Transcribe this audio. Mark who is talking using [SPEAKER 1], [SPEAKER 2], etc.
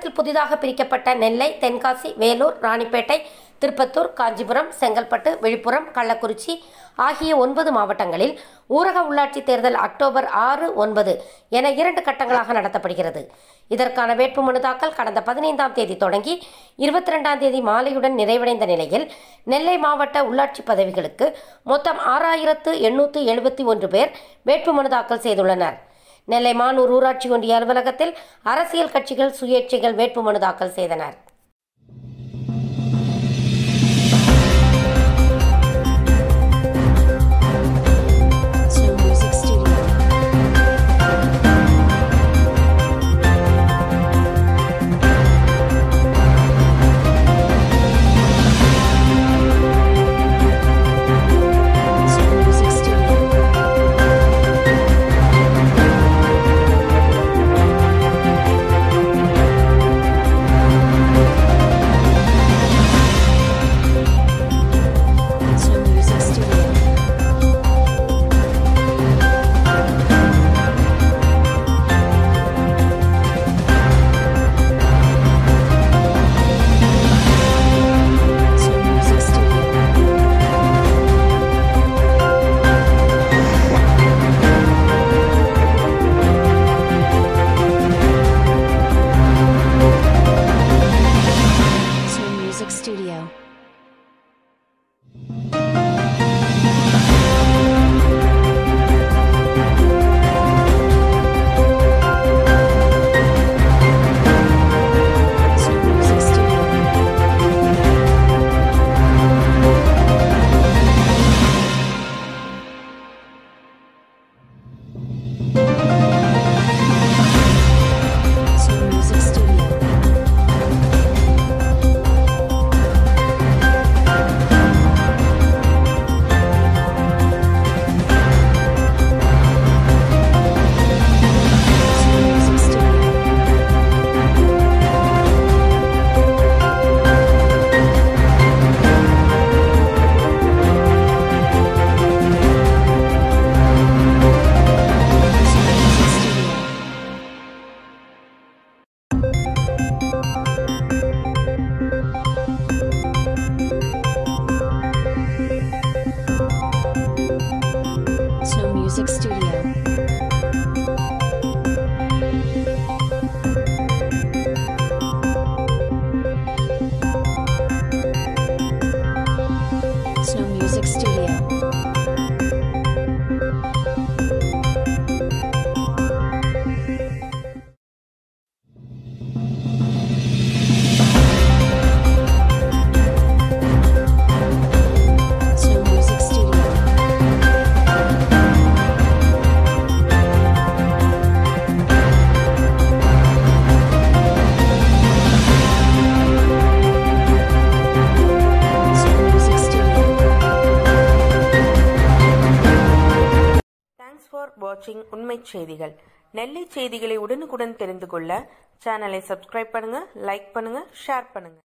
[SPEAKER 1] தமிழகத்தில் புதிதாக பிரிக்கப்பட்ட நெல்லை தென்காசி வேலூர் ராணிப்பேட்டை திருப்பத்தூர் காஞ்சிபுரம் செங்கல்பட்டு விழுப்புரம் கள்ளக்குறிச்சி ஆகிய ஒன்பது மாவட்டங்களில் ஊரக உள்ளாட்சி தேர்தல் அக்டோபர் ஆறு ஒன்பது என இரண்டு கட்டங்களாக நடத்தப்படுகிறது இதற்கான வேட்புமனு தாக்கல் கடந்த பதினைந்தாம் தேதி தொடங்கி இருபத்தி ரெண்டாம் தேதி மாலையுடன் நிறைவடைந்த நிலையில் நெல்லை மாவட்ட உள்ளாட்சி பதவிகளுக்கு மொத்தம் ஆறாயிரத்து எண்ணூற்று எழுபத்தி ஒன்று பேர் வேட்புமனு தாக்கல் செய்துள்ளனர் நெல்லை மானூர் ஊராட்சி ஒன்றிய அலுவலகத்தில் அரசியல் கட்சிகள் சுயேட்சைகள் வேட்புமனு தாக்கல் செய்தனர்
[SPEAKER 2] Snow Music Studio. Snow Music Studio. Snow Music Studio. Snow Music Studio. Snow Music Studio. Snow Music Studio. Snow Music Studio. Snow Music Studio. Snow Music Studio. Snow Music Studio. Snow Music Studio. Snow Music Studio. Snow Music Studio.
[SPEAKER 3] Thanks for வாட்சிங் உண்மை செய்திகள் நெல்லை செய்திகளை உடனுக்குடன் தெரிந்து கொள்ள சேனலை subscribe பண்ணுங்க like பண்ணுங்க ஷேர் பண்ணுங்க